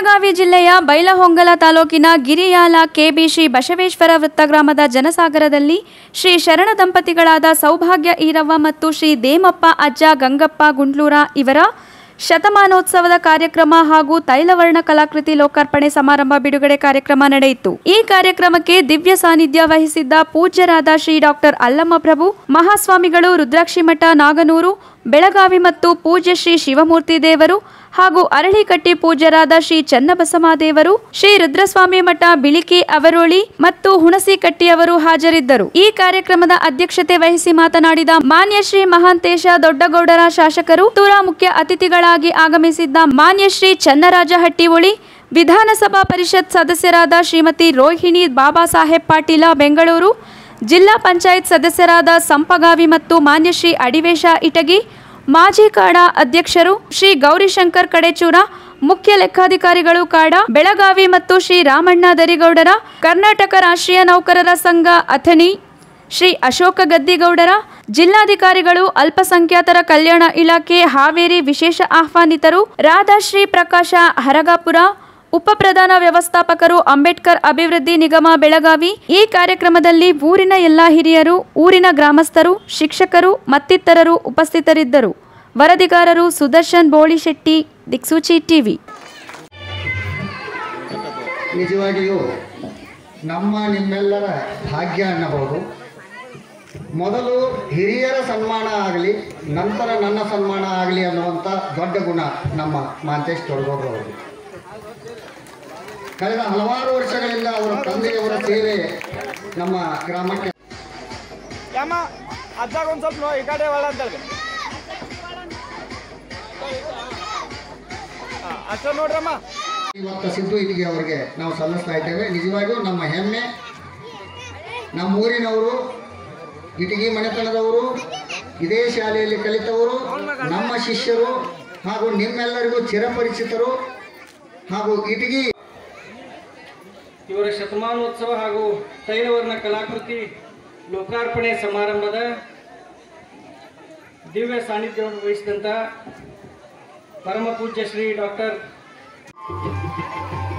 ಬೆಳಗಾವಿ ಜಿಲ್ಲೆಯ ಬೈಲಹೊಂಗಲ ತಾಲೂಕಿನ ಗಿರಿಯಾಲ ಕೆಬಿ ಶ್ರೀ ಬಸವೇಶ್ವರ ವೃತ್ತ ಗ್ರಾಮದ ಜನಸಾಗರದಲ್ಲಿ ಶ್ರೀ ಶರಣ ದಂಪತಿಗಳಾದ ಸೌಭಾಗ್ಯ ಈರವ್ವ ಮತ್ತು ಶ್ರೀ ದೇಮಪ್ಪ ಅಜ್ಜ ಗಂಗಪ್ಪ ಗುಂಡ್ಲೂರ ಇವರ ಶತಮಾನೋತ್ಸವದ ಕಾರ್ಯಕ್ರಮ ಹಾಗೂ ತೈಲವರ್ಣ ಕಲಾಕೃತಿ ಲೋಕಾರ್ಪಣೆ ಸಮಾರಂಭ ಬಿಡುಗಡೆ ಕಾರ್ಯಕ್ರಮ ನಡೆಯಿತು ಈ ಕಾರ್ಯಕ್ರಮಕ್ಕೆ ದಿವ್ಯ ಸಾನ್ನಿಧ್ಯ ವಹಿಸಿದ್ದ ಪೂಜ್ಯರಾದ ಶ್ರೀ ಡಾಕ್ಟರ್ ಅಲ್ಲಮ್ಮ ಪ್ರಭು ಮಹಾಸ್ವಾಮಿಗಳು ರುದ್ರಾಕ್ಷಿಮಠ ನಾಗನೂರು ಬೆಳಗಾವಿ ಮತ್ತು ಪೂಜ್ಯ ಶ್ರೀ ಶಿವಮೂರ್ತಿ ದೇವರು ಹಾಗೂ ಅರಳಿಕಟ್ಟಿ ಪೂಜ್ಯರಾದ ಶ್ರೀ ಚನ್ನಬಸಮ ದೇವರು ಶ್ರೀ ರುದ್ರಸ್ವಾಮಿ ಮಠ ಬಿಳಿಕಿ ಅವರೋಳಿ ಮತ್ತು ಹುಣಸಿಕಟ್ಟಿ ಅವರು ಹಾಜರಿದ್ದರು ಈ ಕಾರ್ಯಕ್ರಮದ ಅಧ್ಯಕ್ಷತೆ ವಹಿಸಿ ಮಾತನಾಡಿದ ಮಾನ್ಯ ಶ್ರೀ ಮಹಾಂತೇಶ ದೊಡ್ಡಗೌಡರ ಶಾಸಕರು ತೂರ ಮುಖ್ಯ ಅತಿಥಿಗಳಾಗಿ ಆಗಮಿಸಿದ್ದ ಮಾನ್ಯ ಶ್ರೀ ಚನ್ನರಾಜ ಹಟ್ಟಿಹೊಳಿ ವಿಧಾನಸಭಾ ಪರಿಷತ್ ಸದಸ್ಯರಾದ ಶ್ರೀಮತಿ ರೋಹಿಣಿ ಬಾಬಾ ಸಾಹೇಬ್ ಪಾಟೀಲ ಬೆಂಗಳೂರು ಜಿಲ್ಲಾ ಪಂಚಾಯತ್ ಸದಸ್ಯರಾದ ಸಂಪಗಾವಿ ಮತ್ತು ಮಾನ್ಯ ಶ್ರೀ ಅಡಿವೇಶ ಇಟಗಿ ಮಾಜಿ ಕಾಡಾ ಅಧ್ಯಕ್ಷರು ಶ್ರೀ ಗೌರಿಶಂಕರ್ ಕಡೆಚೂರ ಮುಖ್ಯ ಲೆಕ್ಕಾಧಿಕಾರಿಗಳು ಕಾಡ ಬೆಳಗಾವಿ ಮತ್ತು ಶ್ರೀ ರಾಮಣ್ಣ ದರಿಗೌಡರ ಕರ್ನಾಟಕ ರಾಷ್ಟ್ರೀಯ ನೌಕರರ ಸಂಘ ಅಥಣಿ ಶ್ರೀ ಅಶೋಕ ಗದ್ದಿಗೌಡರ ಜಿಲ್ಲಾಧಿಕಾರಿಗಳು ಅಲ್ಪಸಂಖ್ಯಾತರ ಕಲ್ಯಾಣ ಇಲಾಖೆ ಹಾವೇರಿ ವಿಶೇಷ ಆಹ್ವಾನಿತರು ರಾಧಾಶ್ರೀ ಪ್ರಕಾಶ ಹರಗಾಪುರ ಉಪ ಪ್ರಧಾನ ವ್ಯವಸ್ಥಾಪಕರು ಅಂಬೇಡ್ಕರ್ ಅಭಿವೃದ್ಧಿ ನಿಗಮ ಬೆಳಗಾವಿ ಈ ಕಾರ್ಯಕ್ರಮದಲ್ಲಿ ಊರಿನ ಎಲ್ಲಾ ಹಿರಿಯರು ಊರಿನ ಗ್ರಾಮಸ್ಥರು ಶಿಕ್ಷಕರು ಮತ್ತಿತರರು ಉಪಸ್ಥಿತರಿದ್ದರು ವರದಿಗಾರರು ಸುದರ್ಶನ್ ಬೋಳಿಶೆಟ್ಟಿ ದಿಕ್ಸೂಚಿ ಟಿವಿ ನಿಜವಾಗಿಯೂ ನಮ್ಮ ನಿಮ್ಮೆಲ್ಲರ ಭಾಗ್ಯ ಅನ್ನಬಹುದು ಮೊದಲು ಹಿರಿಯರ ಸನ್ಮಾನ ಆಗಲಿ ನಂತರ ನನ್ನ ಸನ್ಮಾನ ಆಗಲಿ ಅನ್ನುವಂಥ ದೊಡ್ಡ ಗುಣ ನಮ್ಮ ಮಾಂತೇಶ್ ತೊಡಗೋಡ್ರವರು ಕಳೆದ ಹಲವಾರು ವರ್ಷಗಳಿಂದ ಅವರ ತಂದೆಯವರ ಸೇವೆ ನಮ್ಮ ಗ್ರಾಮಕ್ಕೆ ಯಾಮ ಅಜ್ಜಾಗ ಒಂದು ಸ್ವಲ್ಪ ನೋ ಈ ಕಡೆ ಒಳ ಅಂತ ಹೇಳಿ ಅಷ್ಟ ನೋಡ್ರಮ್ಮ ಇವತ್ತು ಸಿದ್ದು ಇಟಿಗೆ ಅವರಿಗೆ ನಾವು ಸಲ್ಲಿಸ್ತಾ ಇದ್ದೇವೆ ನಿಜವಾಗಿಯೂ ನಮ್ಮ ಹೆಮ್ಮೆ ನಮ್ಮ ಊರಿನವರು ಇಟಗಿ ಮನೆತನದವರು ಇದೇ ಶಾಲೆಯಲ್ಲಿ ಕಲಿತವರು ನಮ್ಮ ಶಿಷ್ಯರು ಹಾಗೂ ನಿಮ್ಮೆಲ್ಲರಿಗೂ ಚಿರಪರಿಚಿತರು ಹಾಗೂ ಇಟಗಿ ಇವರ ಶತಮಾನೋತ್ಸವ ಹಾಗೂ ತೈಲವರ್ಣ ಕಲಾಕೃತಿ ಲೋಕಾರ್ಪಣೆ ಸಮಾರಂಭದ ದಿವ್ಯ ಸಾನ್ನಿಧ್ಯವನ್ನು ವಹಿಸಿದಂಥ ಪರಮ ಪೂಜ್ಯ ಶ್ರೀ ಡಾಕ್ಟರ್